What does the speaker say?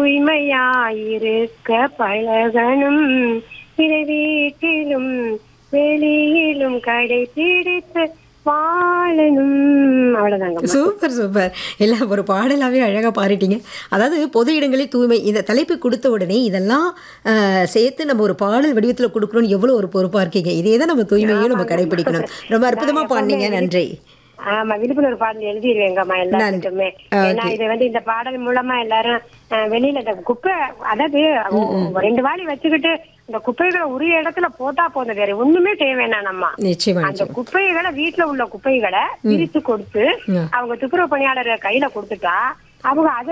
தூய்மையாயிருக்க பழகணும் இதை வீட்டிலும் வெளியிலும் கடைபிடித்து வாழணும் அவ்வளவுதாங்க சூப்பர் சூப்பர் எல்லாம் ஒரு பாடலாவே அழகாக பாடிட்டீங்க அதாவது பொது இடங்களில் தூய்மை இந்த தலைப்பு கொடுத்த உடனே இதெல்லாம் அஹ், சேர்த்து நம்ம ஒரு பாடல் வடிவத்தில் கொடுக்கணும்னு எவ்வளோ ஒரு பொறுப்பாக இருக்கீங்க இதே தான் நம்ம தூய்மையும் நம்ம கடைபிடிக்கணும் ரொம்ப அற்புதமாக பாடினீங்க நன்றி ஆமா விழிப்புணர்வு பாடல் எழுதிடுவேங்கம்மா எல்லாத்துக்குமே ஏன்னா இது வந்து இந்த பாடல் மூலமா எல்லாரும் அஹ், வெளியில இந்த குப்பை அதாவது ஒ- ரெண்டு வாளி வச்சுக்கிட்டு இந்த குப்பைகளை உரிய இடத்துல போட்டா போதும் வேற ஒண்ணுமே தேவையான நம்ம நிச்சயமா அந்த குப்பைகளை வீட்டுல உள்ள குப்பைகளை பிரித்து கொடுத்து ம். அவங்க துப்புரவு பணியாளர் கையில கொடுத்துட்டா அவங்க அதை